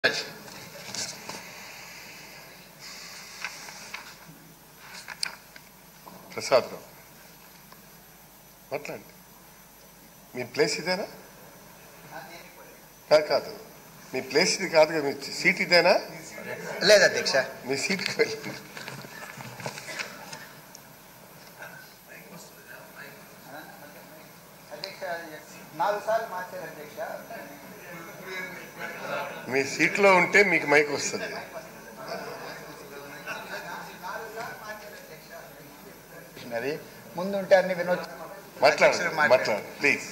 ప్రసాదరావు మాట్లాడండి మీ ప్లేస్ ఇదేనా కాదు కాదు మీ ప్లేస్ ఇది కాదు కదా మీ సీట్ ఇదేనా లేదు అధ్యక్ష మీ సీట్కి వెళ్ళండి అధ్యక్ష నాలుగు సార్లు మార్చారు అధ్యక్ష మీ సీట్లో ఉంటే మీకు మైక్ వస్తుంది అది ముందు ఉంటే అన్ని వినోద్ మాట్లాడండి మాట్లాడండి ప్లీజ్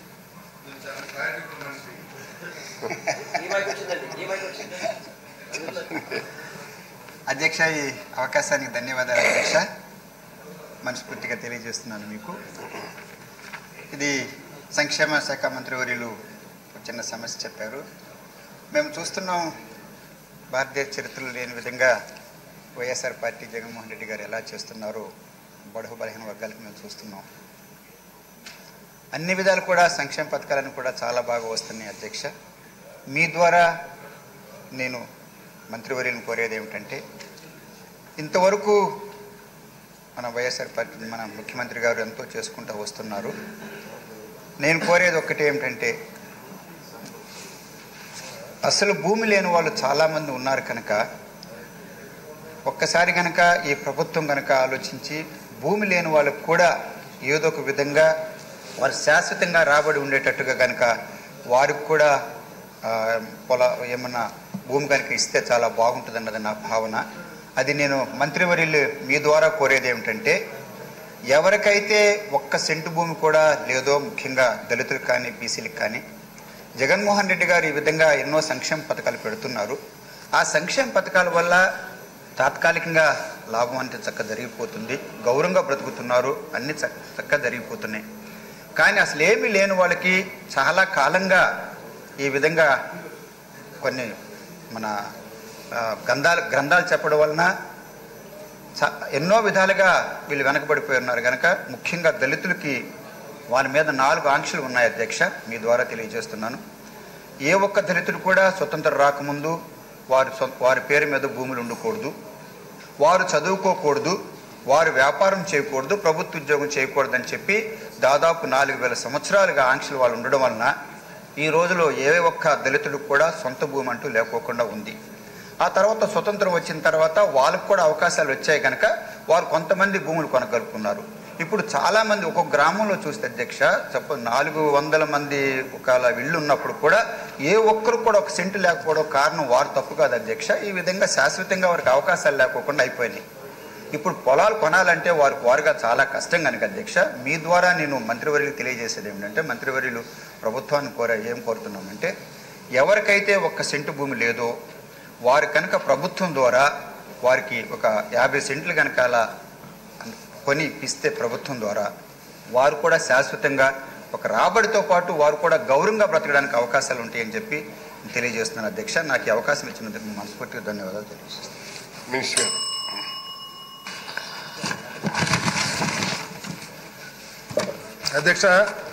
అధ్యక్ష ఈ అవకాశానికి ధన్యవాదాలు అధ్యక్ష మనస్ఫూర్తిగా తెలియజేస్తున్నాను మీకు ఇది సంక్షేమ శాఖ మంత్రివర్యులు ఒక చిన్న సమస్య చెప్పారు మేము చూస్తున్నాం భారతదేశ చరిత్రలో లేని విధంగా వైఎస్ఆర్ పార్టీ జగన్మోహన్ రెడ్డి గారు ఎలా చేస్తున్నారో బడుగు బలహీన వర్గాలకు మేము చూస్తున్నాం అన్ని విధాలు కూడా సంక్షేమ పథకాలను కూడా చాలా బాగా వస్తున్నాయి అధ్యక్ష మీ ద్వారా నేను మంత్రివర్యులను కోరేది ఏమిటంటే ఇంతవరకు మన వైఎస్ఆర్ పార్టీ మన ముఖ్యమంత్రి గారు ఎంతో చేసుకుంటూ వస్తున్నారు నేను కోరేది ఒక్కటి ఏమిటంటే అసలు భూమి లేని వాళ్ళు చాలామంది ఉన్నారు కనుక ఒక్కసారి కనుక ఈ ప్రభుత్వం కనుక ఆలోచించి భూమి లేని వాళ్ళకు కూడా ఏదో ఒక విధంగా వారు శాశ్వతంగా రాబడి ఉండేటట్టుగా కనుక వారికి కూడా ఆ, పొల ఏమన్నా భూమి కనుక ఇస్తే చాలా బాగుంటుంది అన్నది నా భావన అది నేను మంత్రివర్యులు మీ ద్వారా కోరేది ఏమిటంటే ఎవరికైతే ఒక్క సెంటు భూమి కూడా లేదో ముఖ్యంగా దళితులకు కానీ బీసీలకు కానీ జగన్మోహన్ రెడ్డి గారు ఈ విధంగా ఎన్నో సంక్షేమ పథకాలు పెడుతున్నారు ఆ సంక్షేమ పథకాల వల్ల తాత్కాలికంగా లాభం అంటే చక్కగా జరిగిపోతుంది గౌరవంగా బ్రతుకుతున్నారు అన్ని చక్క చక్కగా జరిగిపోతున్నాయి కానీ అసలు ఏమీ లేని వాళ్ళకి చాలా కాలంగా ఈ విధంగా కొన్ని మన ఆ, గ్రంథాలు గ్రంథాలు చెప్పడం వలన చ- ఎన్నో విధాలుగా వీళ్ళు వెనకబడిపోయి ఉన్నారు కనుక ముఖ్యంగా దళితులకి వాళ్ళ మీద నాలుగు ఆంక్షలు ఉన్నాయి అధ్యక్ష మీ ద్వారా తెలియజేస్తున్నాను ఏ ఒక్క దళితుడు కూడా స్వతంత్రం రాకముందు వారి సొ- వారి పేరు మీద భూములు ఉండకూడదు వారు చదువుకోకూడదు వారు వ్యాపారం చేయకూడదు ప్రభుత్వ ఉద్యోగం చేయకూడదని చెప్పి దాదాపు నాలుగు వేల సంవత్సరాలుగా ఆంక్షలు వాళ్ళు ఉండడం వలన ఈ రోజులో ఏ ఒక్క దళితుడికి కూడా సొంత భూమి అంటూ లేకోకుండా ఉంది ఆ తర్వాత స్వతంత్రం వచ్చిన తర్వాత వాళ్ళకు కూడా అవకాశాలు వచ్చాయి కనుక వారు కొంతమంది భూములు కొనగలుగుతున్నారు ఇప్పుడు చాలామంది ఒక్కొక్క గ్రామంలో చూస్తే అధ్యక్ష చెప్ప నాలుగు వందల మంది ఒకవేళ ఇళ్ళు ఉన్నప్పుడు కూడా ఏ ఒక్కరు కూడా ఒక సెంటు లేకపోవడం కారణం వారు తప్పు కాదు అధ్యక్ష ఈ విధంగా శాశ్వతంగా వారికి అవకాశాలు లేకోకుండా అయిపోయినాయి ఇప్పుడు పొలాలు కొనాలంటే వారికి వారుగా చాలా కష్టం కనుక అధ్యక్ష మీ ద్వారా నేను మంత్రివర్యులకు తెలియజేసేది ఏమిటంటే మంత్రివర్యులు ప్రభుత్వాన్ని కోర ఏం కోరుతున్నామంటే ఎవరికైతే ఒక్క సెంటు భూమి లేదో వారు కనుక ప్రభుత్వం ద్వారా వారికి ఒక యాభై సెంట్లు కనుక అలా కొని ఇప్పిస్తే ప్రభుత్వం ద్వారా వారు కూడా శాశ్వతంగా ఒక రాబడితో పాటు వారు కూడా గౌరవంగా బ్రతకడానికి అవకాశాలు ఉంటాయని చెప్పి తెలియజేస్తున్నాను అధ్యక్ష నాకు ఈ అవకాశం ఇచ్చినందుకు మనస్ఫూర్తిగా ధన్యవాదాలు తెలియజేస్తున్నాను మినిస్టర్ గారు అధ్యక్ష